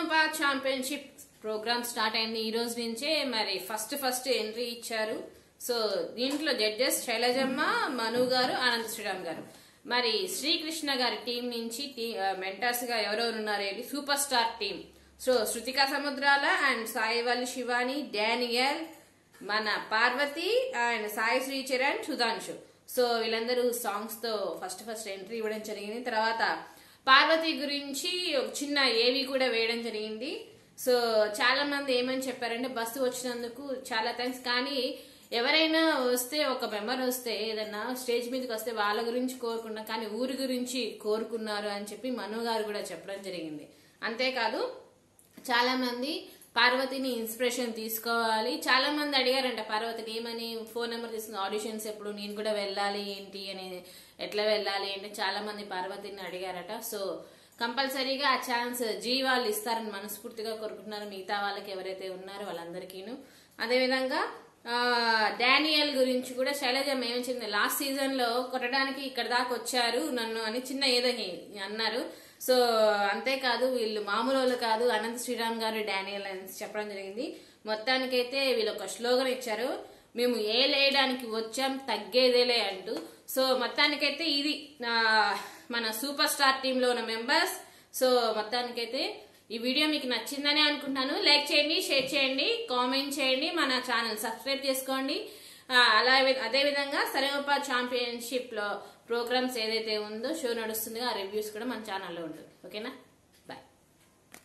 సరేగమపా championship programme start అయింది ఈ రోజు నుంచే మరి ఫస్ట్ ఫస్ట్ ఎంట్రీ ఇచ్చారు సో దీంట్లో జడ్జెస్ శైలజమ్మ మను గారు ఆనంద్ శ్రీరామ్ గారు మరి శ్రీకృష్ణ గారి టీం నుంచి మెంటర్స్ గా ఎవరెవరు ఉన్నారు ఏంటి super star team so Shruthika Samudrala and Saivalli Shivani Daniel మన పార్వతి అండ్ సాయి శ్రీచరణ్ సుధాంశు సో వీళ్ళందరూ సాంగ్స్ తో ఫస్ట్ ఫస్ట్ ఎంట్రీ ఇవ్వడం జరిగింది తర్వాత పార్వతి గురించి ఒక చిన్న ఏవి కూడా వేయడం జరిగింది సో చాలా మంది ఏమని చెప్పారంటే బస్సు వచ్చినందుకు చాలా థ్యాంక్స్ కానీ ఎవరైనా వస్తే ఒక మెంబర్ వస్తే ఏదన్నా స్టేజ్ మీదకి వస్తే వాళ్ళ గురించి కోరుకున్నా కానీ ఊరి గురించి కోరుకున్నారు అని చెప్పి మను గారు కూడా చెప్పడం జరిగింది అంతేకాదు చాలా మంది పార్వతిని ఇన్స్పిరేషన్ తీసుకోవాలి చాలా మంది అడిగారంట పార్వతిని ఏమని ఫోన్ నెంబర్ తీసుకుని ఆడిషన్స్ ఎప్పుడు నేను కూడా వెళ్ళాలి ఏంటి అని ఎట్లా వెళ్ళాలి అంటే చాలా మంది పార్వతిని అడిగారట సో కంపల్సరీగా ఆ ఛాన్స్ జీ వాళ్ళు ఇస్తారని మనస్ఫూర్తిగా కోరుకుంటున్నారు మిగతా వాళ్ళకి ఎవరైతే ఉన్నారో వాళ్ళందరికీను అదేవిధంగా ఆ, డానియల్ గురించి కూడా శైలజ ఏమొచ్చింది లాస్ట్ సీజన్ లో కొట్టడానికి ఇక్కడ దాకా వచ్చారు నన్ను అని చిన్న ఏదో హే- అన్నారు సో అంతేకాదు వీళ్ళు మామూలు వాళ్ళు కాదు అనంత్ శ్రీరామ్ గారు డానియల్ అని చెప్పడం జరిగింది మొత్తానికైతే వీళ్ళు ఒక స్లోగన్ ఇచ్చారు మేము ఏ లేయడానికి వచ్చాం తగ్గేదేలే అంటూ సో మొత్తానికైతే ఇది ఆ, మన సూపర్ స్టార్ టీమ్ లో ఉన్న మెంబర్స్ సో మొత్తానికైతే ఈ వీడియో మీకు నచ్చిందని అనుకుంటున్నాను లైక్ చేయండి షేర్ చేయండి కామెంట్ చేయండి మన ఛానల్ సబ్స్క్రైబ్ చేసుకోండి ఆ, అలా అదే విధంగా సరేపా ఛాంపియన్షిప్ లో ప్రోగ్రామ్స్ ఏదైతే ఉందో షో నడుస్తుందో ఆ రివ్యూస్ కూడా మన ఛానల్లో ఉంటుంది ఓకేనా